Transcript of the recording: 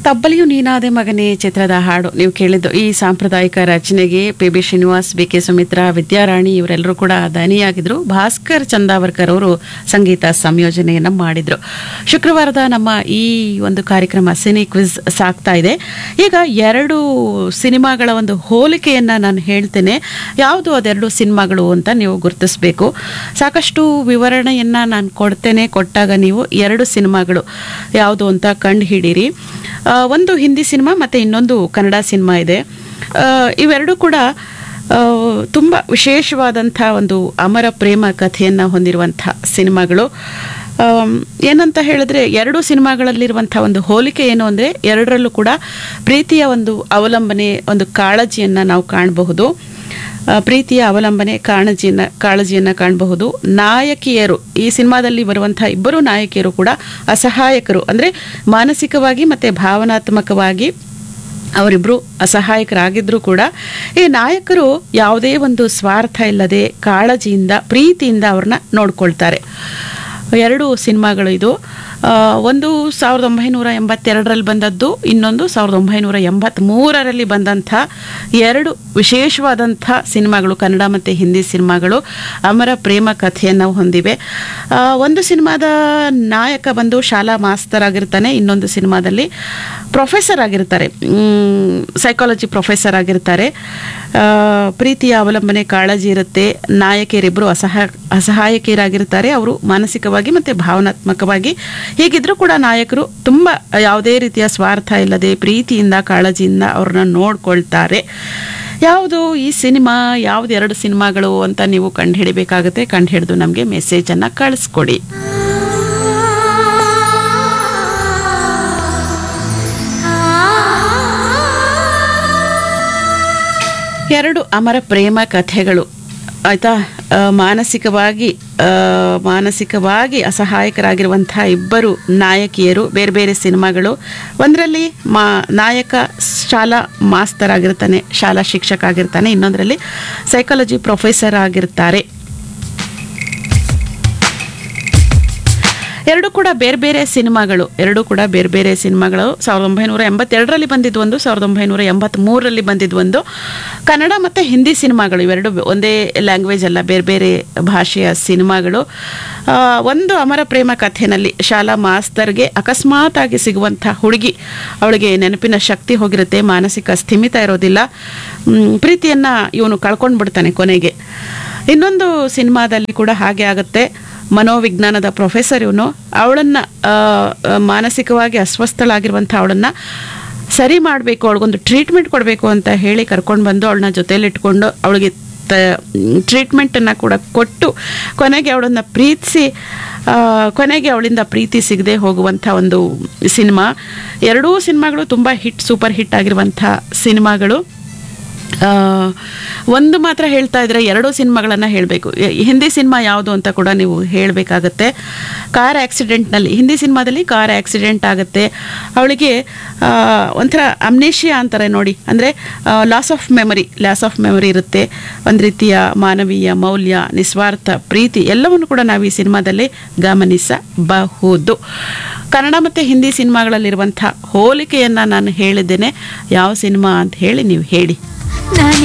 ತಬ್ಬಲಿಯು ನೀನಾದೆ ಮಗನೇ ಚಿತ್ರದ ಹಾಡು ನೀವು ಕೇಳಿದ್ದು ಈ ಸಾಂಪ್ರದಾಯಿಕ ರಚನೆಗೆ P B Srinivas B K Sumitra Vidyarani ಇವರೆಲ್ಲರೂ ಕೂಡ ದನಿಯಾಗಿದ್ರು ಭಾಸ್ಕರ್ ಚಂದಾವರ್ಕರ್ ಅವರು ಸಂಗೀತ ಸಂಯೋಜನೆಯನ್ನ ಮಾಡಿದ್ರು ಶುಕ್ರವಾರದ ನಮ್ಮ ಈ ಒಂದು ಕಾರ್ಯಕ್ರಮ ಸಿನಿ ಕ್ವಿಜ್ ಸಾಗ್ತಾ ಇದೆ ಈಗ ಎರಡು ಸಿನಿಮಾಗಳ ಒಂದು ಹೋಲಿಕೆಯನ್ನ ನಾನು ಹೇಳ್ತೇನೆ ಯಾವುದು ಅದೆರಡು ಸಿನಿಮಾಗಳು ಅಂತ ನೀವು ಗುರುತಿಸಬೇಕು ಸಾಕಷ್ಟು ವಿವರಣೆಯನ್ನ ನಾನು ಕೊಡ್ತೇನೆ ಕೊಟ್ಟಾಗ ನೀವು ಎರಡು ಸಿನಿಮಾಗಳು ಯಾವುದು ಅಂತ ಕಂಡು ಹಿಡೀರಿ ಆ, ಒಂದು ಹಿಂದಿ ಸಿನಿಮಾ ಮತ್ತು ಇನ್ನೊಂದು ಕನ್ನಡ ಸಿನಿಮಾ ಇದೆ ಆ, ಇವೆರಡೂ ಕೂಡ ಆ, ತುಂಬ ವಿಶೇಷವಾದಂಥ ಒಂದು ಅಮರ ಪ್ರೇಮ ಕಥೆಯನ್ನು ಹೊಂದಿರುವಂಥ ಸಿನಿಮಾಗಳು ಆಮ್, ಏನಂತ ಹೇಳಿದ್ರೆ ಎರಡು ಸಿನಿಮಾಗಳಲ್ಲಿರುವಂಥ ಒಂದು ಹೋಲಿಕೆ ಏನು ಅಂದರೆ ಎರಡರಲ್ಲೂ ಕೂಡ ಪ್ರೀತಿಯ ಒಂದು ಅವಲಂಬನೆ ಒಂದು ಕಾಳಜಿಯನ್ನು ನಾವು ಕಾಣಬಹುದು ಆ, ಪ್ರೀತಿಯ ಅವಲಂಬನೆ ಕಾಳಜಿಯನ್ನ ಕಾಳಜಿಯನ್ನ ಕಾಣಬಹುದು ನಾಯಕಿಯರು ಈ ಸಿನಿಮಾದಲ್ಲಿ ಬರುವಂಥ ಇಬ್ಬರು ನಾಯಕಿಯರು ಕೂಡ ಅಸಹಾಯಕರು ಅಂದರೆ ಮಾನಸಿಕವಾಗಿ ಮತ್ತು ಭಾವನಾತ್ಮಕವಾಗಿ ಅವರಿಬ್ಬರು ಅಸಹಾಯಕರಾಗಿದ್ದರೂ ಕೂಡ ಈ ನಾಯಕರು ಯಾವುದೇ ಒಂದು ಸ್ವಾರ್ಥ ಇಲ್ಲದೆ ಕಾಳಜಿಯಿಂದ ಪ್ರೀತಿಯಿಂದ ಅವ್ರನ್ನ ನೋಡ್ಕೊಳ್ತಾರೆ ಎರಡು ಸಿನಿಮಾಗಳು ಇದು ಆ, ಒಂದು ಸಾವಿರದ ಒಂಬೈನೂರ ಎಂಬತ್ತೆರಡರಲ್ಲಿ ಬಂದದ್ದು ಇನ್ನೊಂದು ಸಾವಿರದ ಒಂಬೈನೂರ ಎಂಬತ್ತ್ಮೂರರಲ್ಲಿ ಬಂದಂಥ ಎರಡು ವಿಶೇಷವಾದಂಥ ಸಿನಿಮಾಗಳು ಕನ್ನಡ ಮತ್ತು ಹಿಂದಿ ಸಿನಿಮಾಗಳು ಅಮರ ಪ್ರೇಮ ಕಥೆಯನ್ನು ಹೊಂದಿವೆ ಆ, ಒಂದು ಸಿನಿಮಾದ ನಾಯಕ ಬಂದು ಶಾಲಾ ಮಾಸ್ತರ್ ಆಗಿರ್ತಾನೆ ಇನ್ನೊಂದು ಸಿನಿಮಾದಲ್ಲಿ ಪ್ರೊಫೆಸರ್ ಆಗಿರ್ತಾರೆ ಸೈಕಾಲಜಿ ಪ್ರೊಫೆಸರ್ ಆಗಿರ್ತಾರೆ ಆ, ಪ್ರೀತಿಯ ಅವಲಂಬನೆ ಕಾಳಜಿ ಇರುತ್ತೆ ನಾಯಕಿಯರಿಬ್ಬರು ಅಸಹ ಅಸಹಾಯಕಿಯರಾಗಿರ್ತಾರೆ ಅವರು ಮಾನಸಿಕವಾಗಿ ಮತ್ತು ಭಾವನಾತ್ಮಕವಾಗಿ ಹೀಗಿದ್ರೂ ಕೂಡ ನಾಯಕರು ತುಂಬ ಯಾವುದೇ ರೀತಿಯ ಸ್ವಾರ್ಥ ಇಲ್ಲದೆ ಪ್ರೀತಿಯಿಂದ ಕಾಳಜಿಯಿಂದ ಅವ್ರನ್ನ ನೋಡ್ಕೊಳ್ತಾರೆ ಯಾವುದು ಈ ಸಿನಿಮಾ ಯಾವ್ದು ಎರಡು ಸಿನಿಮಾಗಳು ಅಂತ ನೀವು ಕಂಡುಹಿಡಿಬೇಕಾಗುತ್ತೆ ಕಂಡುಹಿಡಿದು ನಮಗೆ ಮೆಸೇಜನ್ನು ಕಳಿಸ್ಕೊಡಿ ಎರಡು ಅಮರ ಪ್ರೇಮ ಕಥೆಗಳು ಆಯ್ತಾ ಆ, ಮಾನಸಿಕವಾಗಿ ಆ, ಮಾನಸಿಕವಾಗಿ ಅಸಹಾಯಕರಾಗಿರುವಂಥ ಇಬ್ಬರು ನಾಯಕಿಯರು ಬೇರೆ ಬೇರೆ ಸಿನಿಮಾಗಳು ಒಂದರಲ್ಲಿ ಮಾ ನಾಯಕ ಶಾಲಾ ಮಾಸ್ತರ್ ಆಗಿರ್ತಾನೆ ಶಾಲಾ ಶಿಕ್ಷಕ ಆಗಿರ್ತಾನೆ ಇನ್ನೊಂದರಲ್ಲಿ ಸೈಕಾಲಜಿ ಪ್ರೊಫೆಸರ್ ಆಗಿರ್ತಾರೆ ಎರಡು ಕೂಡ ಬೇರೆ ಬೇರೆ ಸಿನಿಮಾಗಳು ಎರಡು ಕೂಡ ಬೇರೆ ಬೇರೆ ಸಿನಿಮಾಗಳು ಸಾವಿರದ ಒಂಬೈನೂರ ಎಂಬತ್ತೆರಡರಲ್ಲಿ ಬಂದಿದ್ದು ಒಂದು ಸಾವಿರದ ಒಂಬೈನೂರ ಎಂಬತ್ತ್ಮೂರರಲ್ಲಿ ಬಂದಿದ್ದು ಒಂದು ಕನ್ನಡ ಮತ್ತು ಹಿಂದಿ ಸಿನಿಮಾಗಳು ಇವೆರಡು ಒಂದೇ ಲ್ಯಾಂಗ್ವೇಜ್ ಅಲ್ಲ ಬೇರೆ ಬೇರೆ ಭಾಷೆಯ ಸಿನಿಮಾಗಳು ಆ, ಒಂದು ಅಮರ ಪ್ರೇಮ ಕಥೆನಲ್ಲಿ ಶಾಲಾ ಮಾಸ್ತರ್ಗೆ ಅಕಸ್ಮಾತ್ ಆಗಿ ಸಿಗುವಂಥ ಹುಡುಗಿ ಅವಳಿಗೆ ನೆನಪಿನ ಶಕ್ತಿ ಹೋಗಿರುತ್ತೆ ಮಾನಸಿಕ ಸ್ಥಿಮಿತ ಇರೋದಿಲ್ಲ ಮ್, ಪ್ರೀತಿಯನ್ನ ಇವನು ಕಳ್ಕೊಂಡು ಬಿಡ್ತಾನೆ ಕೊನೆಗೆ ಇನ್ನೊಂದು ಸಿನಿಮಾದಲ್ಲಿ ಕೂಡ ಹಾಗೆ ಆಗುತ್ತೆ ಮನೋವಿಜ್ಞಾನದ ಪ್ರೊಫೆಸರ್ ಇವನು ಅವಳನ್ನು ಮಾನಸಿಕವಾಗಿ ಅಸ್ವಸ್ಥಳಾಗಿರುವಂಥ ಅವಳನ್ನು ಸರಿ ಮಾಡಬೇಕು ಅವಳಿಗೊಂದು ಟ್ರೀಟ್ಮೆಂಟ್ ಕೊಡಬೇಕು ಅಂತ ಹೇಳಿ ಕರ್ಕೊಂಡು ಬಂದು ಅವಳನ್ನ ಜೊತೆಲಿ ಇಟ್ಕೊಂಡು ಅವಳಿಗೆ ತ ಟ್ರೀಟ್ಮೆಂಟನ್ನು ಕೂಡ ಕೊಟ್ಟು ಕೊನೆಗೆ ಅವಳನ್ನು ಪ್ರೀತಿಸಿ ಆ, ಕೊನೆಗೆ ಅವಳಿಂದ ಪ್ರೀತಿ ಸಿಗದೆ ಹೋಗುವಂಥ ಒಂದು ಸಿನಿಮಾ ಎರಡೂ ಸಿನಿಮಾಗಳು ತುಂಬ ಹಿಟ್ ಸೂಪರ್ ಹಿಟ್ ಆಗಿರುವಂಥ ಸಿನಿಮಾಗಳು ಆ, ಒಂದು ಮಾತ್ರ ಹೇಳ್ತಾ ಇದ್ರೆ ಎರಡೂ ಸಿನಿಮಾಗಳನ್ನು ಹೇಳಬೇಕು ಹಿಂದಿ ಸಿನಿಮಾ ಯಾವುದು ಅಂತ ಕೂಡ ನೀವು ಹೇಳಬೇಕಾಗತ್ತೆ ಕಾರ್ ಆಕ್ಸಿಡೆಂಟ್ನಲ್ಲಿ ಹಿಂದಿ ಸಿನಿಮಾದಲ್ಲಿ ಕಾರ್ ಆಕ್ಸಿಡೆಂಟ್ ಆಗುತ್ತೆ ಅವಳಿಗೆ ಆ, ಒಂಥರ ಅಮ್ನೇಷಿಯಾ ಅಂತಾರೆ ನೋಡಿ ಅಂದರೆ loss of memory loss of memory ಇರುತ್ತೆ ಒಂದು ರೀತಿಯ ಮಾನವೀಯ ಮೌಲ್ಯ ನಿಸ್ವಾರ್ಥ ಪ್ರೀತಿ ಎಲ್ಲವನ್ನು ಕೂಡ ನಾವು ಈ ಸಿನಿಮಾದಲ್ಲಿ ಗಮನಿಸಬಹುದು ಕನ್ನಡ ಮತ್ತು ಹಿಂದಿ ಸಿನಿಮಾಗಳಲ್ಲಿರುವಂಥ ಹೋಲಿಕೆಯನ್ನು ನಾನು ಹೇಳಿದ್ದೇನೆ ಯಾವ ಸಿನಿಮಾ ಅಂತ ಹೇಳಿ ನೀವು ಹೇಳಿ ನಾನು